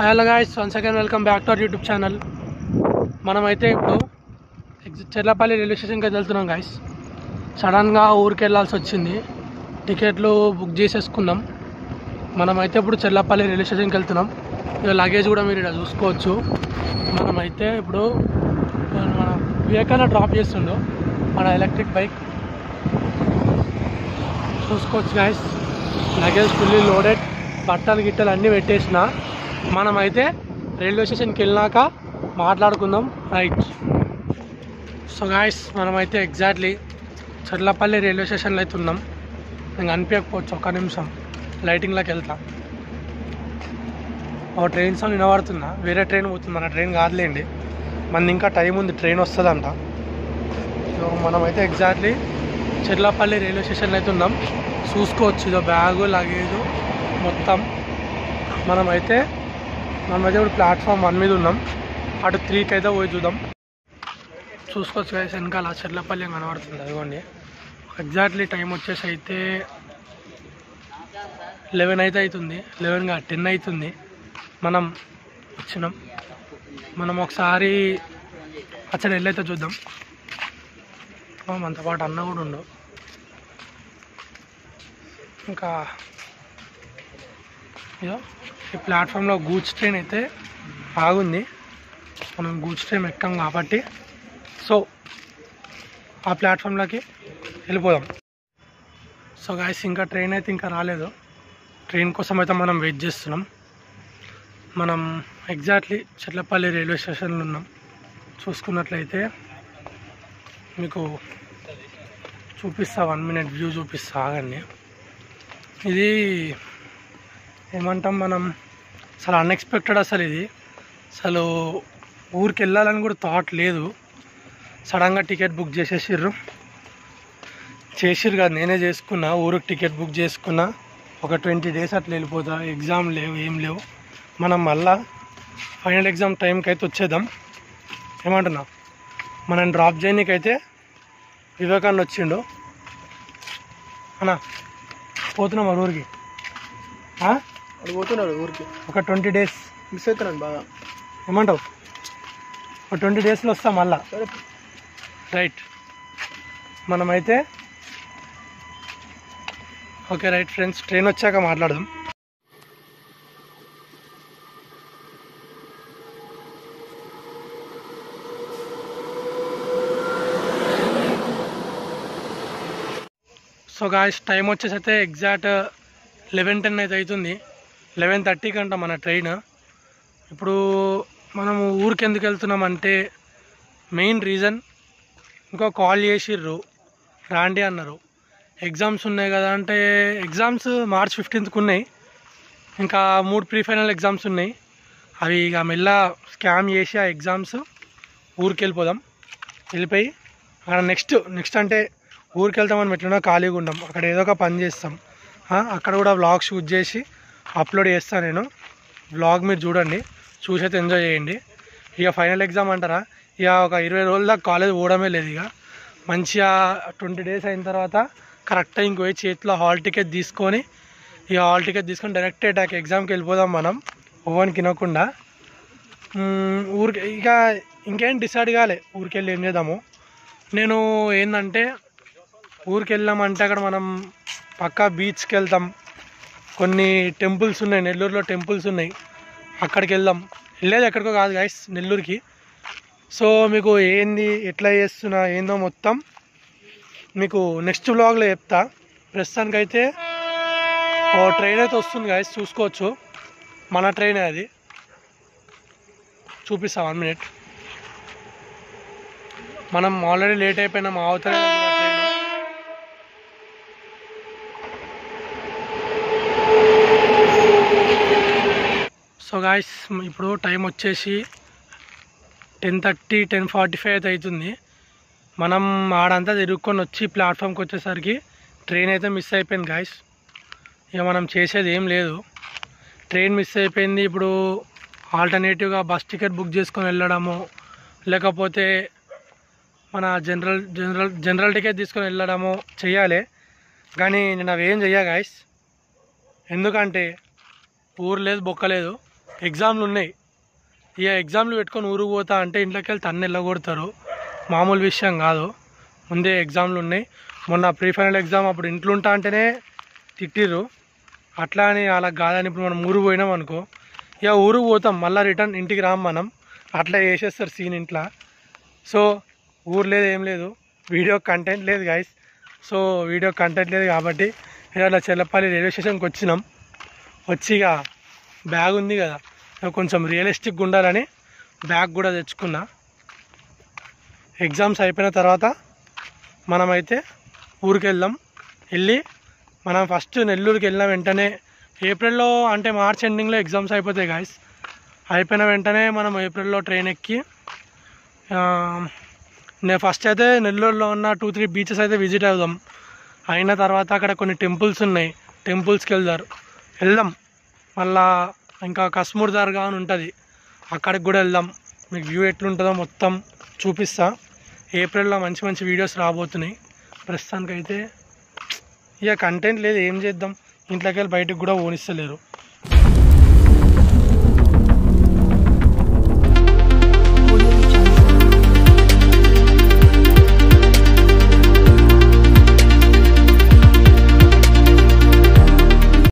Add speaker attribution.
Speaker 1: Hello guys one second welcome back to our YouTube channel మనమైతే ఇప్పుడు ఎగ్జి- Cherlapally railway స్టేషన్కి వెళ్తున్నాం గాయస్ సడన్గా ఊరికి వెళ్ళాల్సి వచ్చింది టికెట్లు బుక్ చేసేసుకున్నాం మనమైతే ఇప్పుడు చెర్లపల్లి రైల్వే స్టేషన్కి వెళ్తున్నాం ఇక లగేజ్ కూడా మీరు ఇక్కడ చూసుకోవచ్చు మనమైతే ఇప్పుడు మన వివేకాన డ్రాప్ చేస్తుండో మన ఎలక్ట్రిక్ బైక్ చూసుకోవచ్చు గాయస్ లగేజ్ ఫుల్లీ లోడెడ్ బట్టలు గిట్టలు అన్నీ పెట్టేసిన మనమైతే రైల్వే స్టేషన్కి వెళ్ళినాక మాట్లాడుకుందాం రైట్ సో గాయస్ మనమైతే ఎగ్జాక్ట్లీ చర్లపల్లి రైల్వే స్టేషన్లో అయితే ఉన్నాం నేను కనిపించకపోవచ్చు ఒక్క నిమిషం లైటింగ్లోకి వెళ్తా ఓ ట్రైన్ సౌండ్ వినబడుతుందా వేరే ట్రైన్ పోతుంది మన ట్రైన్ కాదులేండి మన ఇంకా టైం ఉంది ట్రైన్ వస్తుందంట సో మనమైతే ఎగ్జాక్ట్లీ చెర్లపల్లి రైల్వే స్టేషన్లో అయితే ఉన్నాం చూసుకోవచ్చు ఇదో బ్యాగు లగేజ్ మొత్తం మనమైతే మనమైతే ఇప్పుడు ప్లాట్ఫామ్ వన్ మీద ఉన్నాం అటు త్రీకి అయితే పోయి చూద్దాం చూసుకోవచ్చు guys, వెనకాల చెర్లపల్లి అని కనబడుతుంది అదిగోండి ఎగ్జాక్ట్లీ టైం వచ్చేసి అయితే లెవెన్ అయితే అవుతుంది లెవెన్గా టెన్ అవుతుంది మనం వచ్చినాం మనం ఒకసారి అచ్చడి వెళ్ళైతే చూద్దాం ఆ, మనతో పాటు అన్న కూడా ఉండు ఇంకా ఇదో ఈ ప్లాట్ఫామ్లో గూడ్స్ ట్రైన్ అయితే ఆగుంది మనం గూడ్స్ ట్రైన్ ఎక్కాం కాబట్టి సో ఆ ప్లాట్ఫామ్లోకి వెళ్ళిపోదాం సో గాయస్ ఇంకా ట్రైన్ అయితే ఇంకా రాలేదు ట్రైన్ కోసం అయితే మనం వెయిట్ చేస్తున్నాం మనం ఎగ్జాక్ట్లీ చెట్లపల్లి రైల్వే స్టేషన్లో ఉన్నాం చూసుకున్నట్లయితే మీకు చూపిస్తా వన్ మినిట్ వ్యూ చూపిస్తా ఆగండి ఇది ఏమంటాం మనం అసలు అన్ఎక్స్పెక్టెడ్ అసలు ఇది అసలు ఊరికి వెళ్ళాలని కూడా థాట్ లేదు సడన్గా టికెట్ బుక్ చేసేసిర్రు చేసిర్రు కాదు నేనే చేసుకున్నా ఊరికి టికెట్ బుక్ చేసుకున్నా ఒక ట్వంటీ డేస్ అట్లా వెళ్ళిపోతా ఎగ్జామ్ లేవు ఏం లేవు మనం మళ్ళా ఫైనల్ ఎగ్జామ్ టైంకి అయితే వచ్చేద్దాం ఏమంటున్నా మనం డ్రాప్ చేయనీకి అయితే వివేకాన్ని వచ్చిండు అన్నా పోతున్నాం మన ఊరికి ఆ?
Speaker 2: వాడు పోతున్నాడు ఊరికి
Speaker 1: ఒక ట్వంటీ డేస్
Speaker 2: మిస్ అవుతున్నాను బాగా
Speaker 1: ఏమంటావు ఒక ట్వంటీ డేస్లో వస్తాం మళ్ళా
Speaker 2: సరే
Speaker 1: రైట్ మనమైతే ఓకే రైట్ ఫ్రెండ్స్ ట్రైన్ వచ్చాక మాట్లాడదాం సో గాయస్ టైం వచ్చేసి అయితే ఎగ్జాక్ట్ లెవెన్ టెన్ అయితే అవుతుంది లెవెన్ థర్టీకి అంట మన ట్రైన్ ఇప్పుడు మనము ఊరికి ఎందుకు వెళ్తున్నాం అంటే మెయిన్ రీజన్ ఇంకో కాల్ చేసిర్రు రాండి అన్నారు ఎగ్జామ్స్ ఉన్నాయి కదా అంటే ఎగ్జామ్స్ మార్చ్ ఫిఫ్టీన్త్కి ఉన్నాయి ఇంకా మూడు ప్రీ ఫైనల్ ఎగ్జామ్స్ ఉన్నాయి అవి ఇక మెల్ల స్కామ్ చేసి ఆ ఎగ్జామ్స్ ఊరికి వెళ్ళిపోదాం వెళ్ళిపోయి అక్కడ నెక్స్ట్ నెక్స్ట్ అంటే ఊరికి వెళ్తామని ఎట్లనో ఖాళీగా ఉండం అక్కడ ఏదో ఒక పని చేస్తాం ఆ, అక్కడ కూడా వ్లాగ్ షూట్ చేసి అప్లోడ్ చేస్తాను నేను వ్లాగ్ మీరు చూడండి చూసి అయితే ఎంజాయ్ చేయండి ఇక ఫైనల్ ఎగ్జామ్ అంటారా ఇక ఒక ఇరవై రోజుల దాకా కాలేజ్ పోవడమే లేదు ఇక మంచిగా ట్వంటీ డేస్ అయిన తర్వాత కరెక్ట్గా ఇంకోయి చేతిలో హాల్ టికెట్ తీసుకొని ఇక హాల్ టికెట్ తీసుకొని డైరెక్ట్ అటాక్ ఎగ్జామ్కి వెళ్ళిపోదాం మనం ఓవన్కి వినకుండా మ్మ్, ఊరికి ఇక ఇంకేం డిసైడ్ కాలే ఊరికి వెళ్ళి ఏం చేద్దాము నేను ఏంటంటే ఊరికి వెళ్ళామంటే అక్కడ మనం పక్కా బీచ్కి వెళ్తాం కొన్ని టెంపుల్స్ ఉన్నాయి నెల్లూరులో టెంపుల్స్ ఉన్నాయి అక్కడికి వెళ్దాం వెళ్ళేది ఎక్కడికో కాదు గాయస్ నెల్లూరుకి సో మీకు ఏంది ఎట్లా చేస్తున్నా ఏందో మొత్తం మీకు నెక్స్ట్ వ్లాగ్లో చెప్తా ప్రస్తుతానికైతే ఓ ట్రైన్ అయితే వస్తుంది గాయస్ చూసుకోవచ్చు మన ట్రైనే అది చూపిస్తా వన్ మినిట్ మనం ఆల్రెడీ లేట్ అయిపోయినాం అవతల ట్రైన్ సో గాయస్ ఇప్పుడు టైం వచ్చేసి ten thirty ten forty five అయితే అవుతుంది మనం ఆడంతా తిరుక్కొని వచ్చి ప్లాట్ఫామ్కి వచ్చేసరికి ట్రైన్ అయితే మిస్ అయిపోయింది గాయస్ ఇక మనం చేసేది ఏం లేదు ట్రైన్ మిస్ అయిపోయింది ఇప్పుడు ఆల్టర్నేటివ్గా బస్ టికెట్ బుక్ చేసుకొని వెళ్ళడము లేకపోతే మన జనరల్ జనరల్ జనరల్ టికెట్ తీసుకొని వెళ్ళడము చెయ్యాలి కానీ నేను అవి ఏం చెయ్యా గాయస్ ఎందుకంటే ఊరు లేదు బొక్క లేదు ఎగ్జామ్లు ఉన్నాయి ఇక ఎగ్జామ్లు పెట్టుకొని ఊరుకు పోతా అంటే ఇంట్లోకి వెళ్ళి తన్ను వెళ్ళగొడతారు మామూలు విషయం కాదు ముందే ఎగ్జామ్లు ఉన్నాయి మొన్న ప్రీ ఫైనల్ ఎగ్జామ్ అప్పుడు ఇంట్లో ఉంటా అంటేనే తిట్టిర్రు అట్లా అని అలా కాదని ఇప్పుడు మనం ఊరు పోయినాం అనుకో ఇక ఊరు పోతాం మళ్ళీ రిటర్న్ ఇంటికి రాం మనం అట్లా చేసేస్తారు సీన్ ఇంట్లో సో ఊరు లేదు ఏం లేదు వీడియో కంటెంట్ లేదు గైస్ సో వీడియో కంటెంట్ లేదు కాబట్టి ఇవాళ చెల్లపల్లి రైల్వే స్టేషన్కి వచ్చినాం వచ్చి ఇక బ్యాగ్ ఉంది కదా ఇక కొంచెం రియలిస్టిక్గా ఉండాలని బ్యాగ్ కూడా తెచ్చుకున్నా ఎగ్జామ్స్ అయిపోయిన తర్వాత మనమైతే ఊరికి వెళ్దాం వెళ్ళి మనం ఫస్ట్ నెల్లూరుకి వెళ్ళిన వెంటనే ఏప్రిల్లో అంటే మార్చ్ ఎండింగ్లో ఎగ్జామ్స్ అయిపోతాయి గాయస్ అయిపోయిన వెంటనే మనం ఏప్రిల్లో ట్రైన్ ఎక్కి ఆ, నేను ఫస్ట్ అయితే నెల్లూరులో ఉన్న టూ త్రీ బీచెస్ అయితే విజిట్ అవుదాం అయిన తర్వాత అక్కడ కొన్ని టెంపుల్స్ ఉన్నాయి టెంపుల్స్కి వెళ్దారు వెళ్దాం మళ్ళా ఇంకా కశ్మూర్ దర్గా అని ఉంటుంది అక్కడికి కూడా వెళ్దాం మీకు వ్యూ ఎట్లుంటుందో మొత్తం చూపిస్తా ఏప్రిల్లో మంచి మంచి వీడియోస్ రాబోతున్నాయి ప్రస్తుతానికైతే ఇక కంటెంట్ లేదు ఏం చేద్దాం ఇంట్లోకి వెళ్ళి బయటకు కూడా ఓనిస్తలేరు